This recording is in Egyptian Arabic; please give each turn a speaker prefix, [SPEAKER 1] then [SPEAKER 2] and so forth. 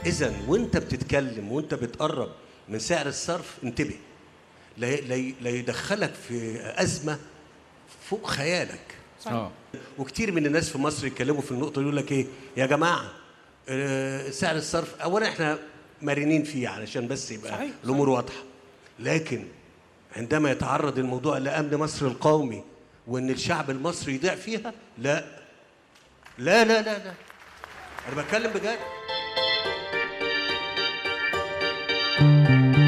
[SPEAKER 1] اذا وانت بتتكلم وانت بتقرب من سعر الصرف انتبه لا لا لا يدخلك في ازمه فوق خيالك
[SPEAKER 2] اه
[SPEAKER 1] وكتير من الناس في مصر يتكلموا في النقطه يقول لك ايه يا جماعه آه، سعر الصرف اولا احنا مرنين فيه علشان بس يبقى
[SPEAKER 3] صحيح،
[SPEAKER 1] الامور واضحه لكن عندما يتعرض الموضوع لامن مصر القومي وان الشعب المصري يضيع فيها لا لا لا لا لا انا بتكلم بجد